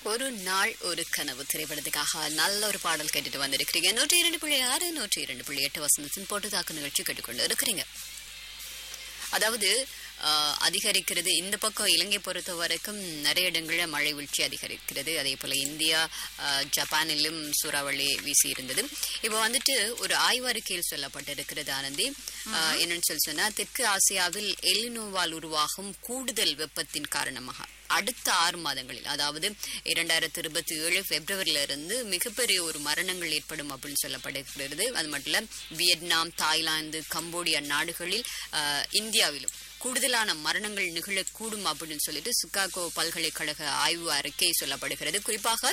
ஒரு நாள் ஒரு கனவு திரைப்படத்துக்காக நல்ல ஒரு பாடல் கேட்டுட்டு வந்திருக்கிறீங்க நூற்றி இரண்டு புள்ளி ஆறு நூற்றி இரண்டு புள்ளி எட்டு வசந்தத்தின் போட்டு தாக்கு நிகழ்ச்சி கேட்டுக்கொண்டு இருக்கிறீங்க அதாவது ஆஹ், அதிகரிக்கிறது இந்த பக்கம் இலங்கை பொறுத்த வரைக்கும் நிறைய இடங்களில் மழை வீழ்ச்சி அதிகரிக்கிறது அதே போல இந்தியா ஆஹ், ஜப்பானிலும் சூறாவளி வீசி இருந்தது இப்போ வந்துட்டு ஒரு ஆய்வறிக்கையில் சொல்லப்பட்டிருக்கிறது ஆனந்தி ஆஹ், என்னன்னு சொல்லி சொன்னா தெற்கு ஆசியாவில் எலினோவால் உருவாகும் கூடுதல் வெப்பத்தின் காரணமாக அடுத்த ஆறு மாதங்களில் அதாவது இரண்டாயிரத்தி இருபத்தி ஏழு பிப்ரவரியில இருந்து மிகப்பெரிய ஒரு மரணங்கள் ஏற்படும் அப்படின்னு சொல்லப்படுகிறது அது மட்டும் இல்ல வியட்நாம் தாய்லாந்து கம்போடியா நாடுகளில் ஆஹ், இந்தியாவிலும் கூடுதலான மரணங்கள் நிகழக்கூடும் அப்படின்னு சொல்லிட்டு சிகாகோ பல்கலைக்கழக ஆய்வு அறிக்கை சொல்லப்படுகிறது குறிப்பாக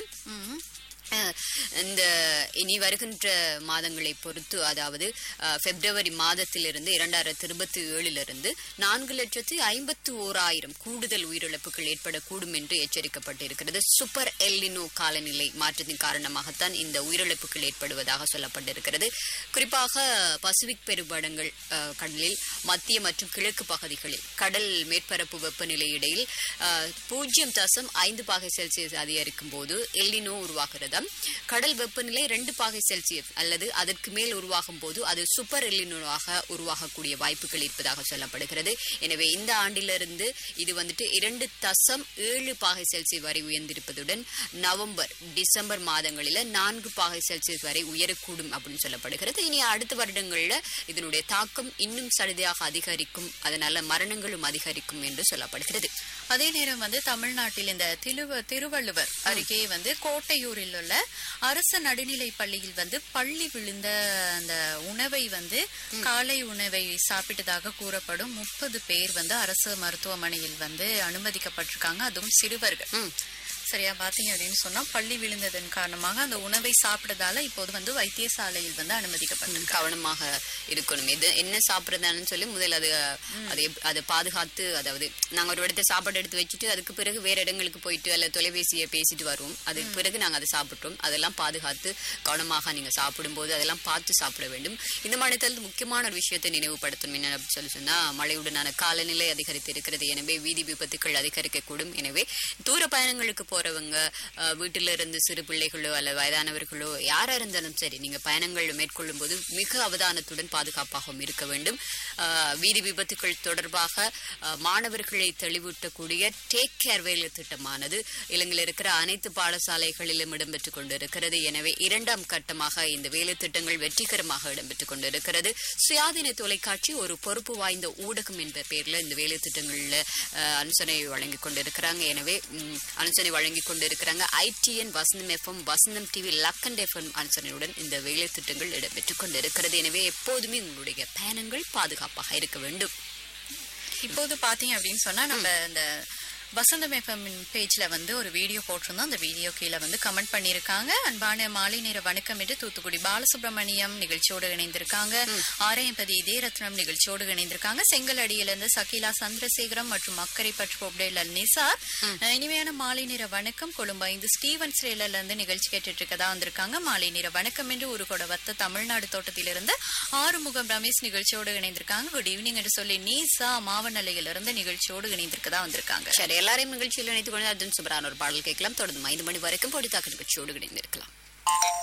அஹ், இந்த இனி வருகின்ற மாதங்களை பொறுத்து அதாவது அஹ், பிப்ரவரி மாதத்திலிருந்து இரண்டாயிரத்தி இருபத்தி ஏழிலிருந்து நான்கு லட்சத்து ஐம்பத்து ஓராயிரம் கூடுதல் உயிரிழப்புகள் ஏற்படக்கூடும் என்று எச்சரிக்கப்பட்டிருக்கிறது சூப்பர் எல்லினோ காலநிலை மாற்றத்தின் காரணமாகத்தான் இந்த உயிரிழப்புகள் ஏற்படுவதாக சொல்லப்பட்டிருக்கிறது குறிப்பாக பசிபிக் பெரும்படங்கள் அஹ், கடலில் மத்திய மற்றும் கிழக்கு பகுதிகளில் கடல் மேற்பரப்பு வெப்பநிலை இடையில் அஹ், பூஜ்ஜியம் தசம் ஐந்து பாகை செல்சியஸ் அதிகரிக்கும் போது எல்லினோ உருவாகிறதாம் கடல் வெப்பநிலை ரெண்டு பாகை செல்சியஸ் அல்லது அதற்கு மேல் உருவாகும் போது அது சூப்பர் எல்லினோவாக உருவாகக்கூடிய வாய்ப்புகள் இருப்பதாக சொல்லப்படுகிறது எனவே இந்த ஆண்டிலிருந்து இது வந்துட்டு இரண்டு தசம் ஏழு பாகை செல்சியஸ் வரை உயர்ந்திருப்பதுடன் நவம்பர் டிசம்பர் மாதங்களில் நான்கு பாகை செல்சியஸ் வரை உயரக்கூடும் அப்படின்னு சொல்லப்படுகிறது இனி அடுத்த வருடங்களில் இதனுடைய தாக்கம் இன்னும் சடுதியாக அதிகரிக்கும் அதனால மரணங்களும் அதிகரிக்கும் என்று சொல்லப்படுகிறது அதே நேரம் வந்து தமிழ்நாட்டில் இந்த திருவ திருவள்ளுவர் அருகே வந்து கோட்டையூரில் உள்ள அரசு நடுநிலை பள்ளியில் வந்து பள்ளி விழுந்த அந்த உணவை வந்து காலை உணவை சாப்பிட்டதாக கூறப்படும் முப்பது பேர் வந்து அரசு மருத்துவமனையில் வந்து அனுமதிக்கப்பட்டிருக்காங்க அதுவும் சிறுவர்கள் ம். சரியா பாத்தீங்க அப்படின்னு சொன்னா பள்ளி விழுந்ததன் காரணமாக அந்த உணவை சாப்பிட்டதால இப்போது வந்து வைத்தியசாலையில் வந்து அனுமதிக்கப்பட்டிருக்காங்க கவனமாக இருக்கணும் எது என்ன சாப்பிடுறதான்னு சொல்லி முதல்ல அது அதை எப்- அதை பாதுகாத்து அதாவது நாங்க ஒரு இடத்த சாப்பாடு எடுத்து வச்சுட்டு அதுக்கு பிறகு வேற இடங்களுக்கு போயிட்டு அல்ல தொலைபேசியை பேசிட்டு வருவோம் அதுக்கு பிறகு நாங்க அதை சாப்பிட்டோம் அதெல்லாம் பாதுகாத்து கவனமாக நீங்க சாப்பிடும்போது அதெல்லாம் பார்த்து சாப்பிட வேண்டும் இந்த மாநிலத்தில் முக்கியமான ஒரு விஷயத்தை நினைவுபடுத்தணும் என்ன அப்படின்னு சொல்லி சொன்னா மழையுடனான காலநிலை அதிகரித்து இருக்கிறது எனவே வீதி விபத்துக்கள் அதிகரிக்கக்கூடும் எனவே தூர பயணங்களுக்கு போறவங்க அஹ், வீட்டில இருந்து சிறு பிள்ளைகளோ அல்ல வயதானவர்களோ யாரா இருந்தாலும் சரி நீங்க பயணங்கள் மேற்கொள்ளும் போது மிக அவதானத்துடன் பாதுகாப்பாகவும் இருக்க வேண்டும் அஹ், வீதி விபத்துக்கள் தொடர்பாக அஹ், மாணவர்களை தெளிவூட்டக்கூடிய டேக் கேர் வேலை திட்டமானது இலங்கையில் இருக்கிற அனைத்து பாடசாலைகளிலும் இடம்பெற்றுக் கொண்டிருக்கிறது எனவே இரண்டாம் கட்டமாக இந்த வேலை திட்டங்கள் வெற்றிகரமாக இடம்பெற்றுக் கொண்டிருக்கிறது சுயாதீன தொலைக்காட்சி ஒரு பொறுப்பு வாய்ந்த ஊடகம் என்ற பெயர்ல இந்த வேலை திட்டங்கள்ல அஹ், அனுசரணை வழங்கி கொண்டிருக்கிறாங்க எனவே ம், அனுசரணை வழங்கி கொண்டிருக்கிறாங்க ITN Vasantham FM Vasantham TV Lakhanda FM அனுசரணையுடன் இந்த வேலை திட்டங்கள் இடம்பெற்றுக் கொண்டிருக்கிறது எனவே எப்போதுமே உங்களுடைய பயணங்கள் பாதுகாப்பாக இருக்க வேண்டும் இப்போது பாத்தீங்க அப்படின்னு சொன்னா நம்ம இந்த வசந்தம் எஃப்எம் பேஜ்ல வந்து ஒரு வீடியோ போட்டிருந்தோம் அந்த வீடியோ கீழே வந்து கமெண்ட் பண்ணியிருக்காங்க அன்பான மாலை நேர வணக்கம் என்று தூத்துக்குடி பாலசுப்ரமணியம் நிகழ்ச்சியோடு இணைந்திருக்காங்க ஆரையம்பதி இதயரத்னம் நிகழ்ச்சியோடு இணைந்திருக்காங்க செங்கலடியில இருந்து சகிலா சந்திரசேகரம் மற்றும் அக்கறை பற்று பொப்டேல நிசார் அஹ், இனிமையான மாலை நேர வணக்கம் கொழும்பு ஐந்து ஸ்டீவன் ஸ்ரேலர்ல இருந்து நிகழ்ச்சி கேட்டுட்டு இருக்கதா வந்திருக்காங்க மாலை நேர வணக்கம் என்று ஒரு கூட வத்த தமிழ்நாடு தோட்டத்திலிருந்து ஆறுமுகம் ரமேஷ் நிகழ்ச்சியோடு இணைந்திருக்காங்க குட் ஈவினிங் என்று சொல்லி நீசா மாவனல்லையில இருந்து நிகழ்ச்சியோடு இணைந்திருக்கதா வந்திருக்காங்க சரி எல்லாரையும் நிகழ்ச்சியில் இணைத்துக் கொண்டு அர்ஜுன் சுப்ரான் ஒரு பாடல் கேட்கலாம் தொடர்ந்து ஐந்து மணி வரைக்கும் பொடித்தாக்கு நிகழ்ச்சியோடு இணைந்திருக்கலாம்